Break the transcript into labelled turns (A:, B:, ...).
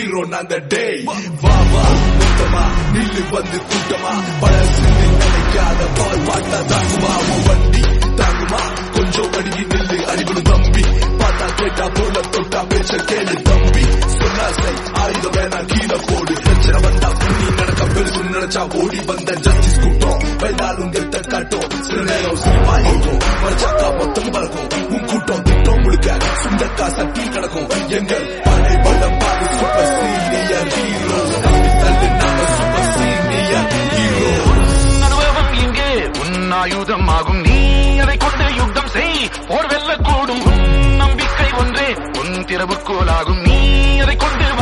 A: hero நாங்க டே வா வா மொத்தமா நில்லு வந்து கூட்டமா பழசு நினைக்காத பால் பாட்டா தாங்குமா உன் வண்டி தாங்குமா கொஞ்சம் அடிக்கி நில்லு அடிபடு தம்பி பார்த்தா கேட்டா போல தொட்டா பேச்ச கேளு தம்பி சொன்னா சை ஆயுதம் வேணா கீழே போடு பிரச்சனை வந்தா புண்ணி நடக்க பெருசு நினைச்சா ஓடி வந்த ஜஸ்டிஸ் கூட்டம் வைத்தாலும் கெத்த காட்டும் சில நேரம் சிரிப்பா இருக்கும் மறைச்சாக்கா மொத்தம் பறக்கும் உன் கூட்டம் திட்டம் முழுக்க சுண்டக்கா சட்டி கிடக்கும் எங்கள் படை படம் பாடு சூப்பர் சீனியர் ஹீரோ தள்ளு நாம சூப்பர் சீனியர் ஹீரோ
B: அனுபவம் இங்கே உன் ஆயுதம் ஆகும் நீ அதை கொண்டு யுத்தம் செய் போர் வெல்லக்கூடும் உன் நம்பிக்கை ஒன்றே உன் திறவுக்கோலாகும் நீ அதை கொண்டு